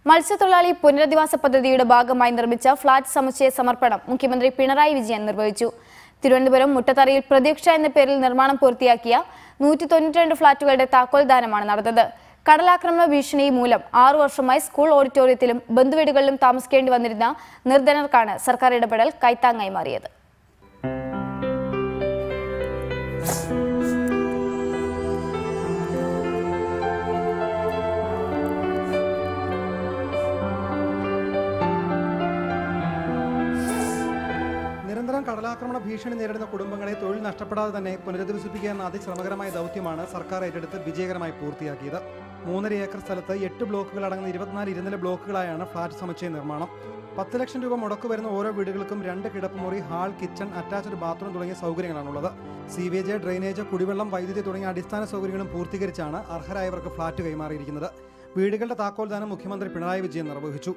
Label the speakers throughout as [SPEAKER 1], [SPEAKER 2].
[SPEAKER 1] മത്സ്യത്തൊഴിലാളി പുനരധിവാസ പദ്ധതിയുടെ ഭാഗമായി നിർമ്മിച്ച ഫ്ളാറ്റ് സമുച്ചയ സമർപ്പണം മുഖ്യമന്ത്രി പിണറായി വിജയൻ നിർവഹിച്ചു തിരുവനന്തപുരം മുട്ടത്തറയിൽ പ്രതീക്ഷ എന്ന പേരിൽ നിർമ്മാണം പൂർത്തിയാക്കിയ നൂറ്റി തൊണ്ണൂറ്റിരണ്ട് ഫ്ളാറ്റുകളുടെ താക്കോൽ ദാനമാണ് നടന്നത് കടലാക്രമണ ഭീഷണി മൂലം ആറു വർഷമായി സ്കൂൾ ഓഡിറ്റോറിയത്തിലും ബന്ധുവീടുകളിലും താമസിക്കേണ്ടി വന്നിരുന്ന നിർധനർക്കാണ് സർക്കാർ ഇടപെടൽ കൈത്താങ്ങായി മാറിയത്
[SPEAKER 2] നിരന്തരം കടലാക്രമണ ഭീഷണി നേരിടുന്ന കുടുംബങ്ങളെ തൊഴിൽ നഷ്ടപ്പെടാതെ തന്നെ പുനരധിവസിപ്പിക്കുക എന്ന അതിശ്രമകരമായ ദൗത്യമാണ് സർക്കാർ ഏറ്റെടുത്ത് വിജയകരമായി പൂർത്തിയാക്കിയത് മൂന്നര ഏക്കർ സ്ഥലത്ത് എട്ട് ബ്ലോക്കുകൾ അടങ്ങുന്ന ഇരുപത്തിനാല് ഇരുനില ബ്ലോക്കുകളായാണ് ഫ്ളാറ്റ് സമുച്ചയ നിർമ്മാണം പത്ത് ലക്ഷം രൂപ മുടക്ക് വരുന്ന ഓരോ വീടുകൾക്കും രണ്ട് കിടപ്പുമുറി ഹാൾ കിച്ചൺ അറ്റാച്ച്ഡ് ബാത്റൂം തുടങ്ങിയ സൗകര്യങ്ങളാണുള്ളത് സീവേജ് ഡ്രെയിനേജ് കുടിവെള്ളം വൈദ്യുതി തുടങ്ങിയ അടിസ്ഥാന സൗകര്യങ്ങളും പൂർത്തീകരിച്ചാണ് അർഹരായവർക്ക് ഫ്ളാറ്റ് കൈമാറിയിരിക്കുന്നത് വീടുകളുടെ താക്കോൽദാനം മുഖ്യമന്ത്രി പിണറായി വിജയൻ നിർവഹിച്ചു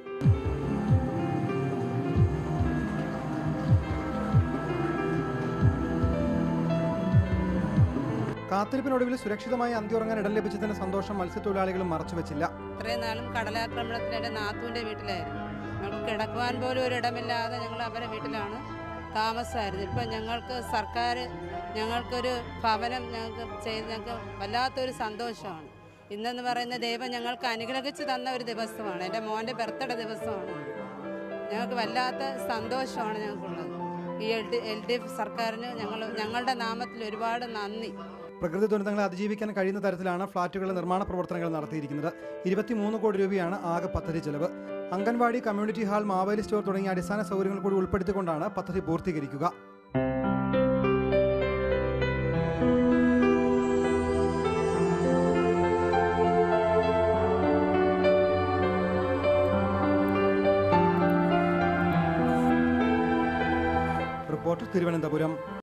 [SPEAKER 2] കാത്തിരിപ്പിനൊടുവിൽ സുരക്ഷിതമായി അന്തിയുറങ്ങാൻ ഇടം ലഭിച്ചതിന് സന്തോഷം മത്സ്യത്തൊഴിലാളികളും മറച്ചുവെച്ചില്ല
[SPEAKER 3] ഇത്രയും നാളും കടലാക്രമണത്തിൽ എൻ്റെ നാത്തുവിൻ്റെ വീട്ടിലായിരുന്നു ഞങ്ങൾക്ക് കിടക്കുവാൻ പോലും ഒരു ഇടമില്ലാതെ ഞങ്ങൾ അവരുടെ വീട്ടിലാണ് താമസമായിരുന്നു ഇപ്പം ഞങ്ങൾക്ക് സർക്കാർ ഞങ്ങൾക്കൊരു ഭവനം ഞങ്ങൾക്ക് ചെയ്ത് ഞങ്ങൾക്ക് വല്ലാത്തൊരു സന്തോഷമാണ് ഇന്നെന്ന് പറയുന്ന ദൈവം ഞങ്ങൾക്ക് അനുഗ്രഹിച്ച് തന്ന ഒരു ദിവസമാണ് എൻ്റെ മോൻ്റെ ബർത്ത്ഡേ ദിവസമാണ് ഞങ്ങൾക്ക് വല്ലാത്ത സന്തോഷമാണ് ഞങ്ങൾക്കുള്ളത് ഈ L D L D F സർക്കാരിന് ഞങ്ങൾ ഞങ്ങളുടെ നാമത്തിൽ ഒരുപാട് നന്ദി
[SPEAKER 2] പ്രകൃതി ദുരന്തങ്ങളെ അതിജീവിക്കാൻ കഴിയുന്ന തരത്തിലാണ് ഫ്ളാറ്റുകളുടെ നിർമ്മാണ പ്രവർത്തനങ്ങൾ നടത്തിയിരിക്കുന്നത് ഇരുപത്തിമൂന്ന് കോടി രൂപയാണ് ആകെ പദ്ധതി ചെലവ് anganwadi community hall Maveli store തുടങ്ങിയ അടിസ്ഥാന സൗകര്യങ്ങൾ കൂടി ഉൾപ്പെടുത്തിക്കൊണ്ടാണ് പദ്ധതി പൂർത്തീകരിക്കുക റിപ്പോർട്ട് തിരുവനന്തപുരം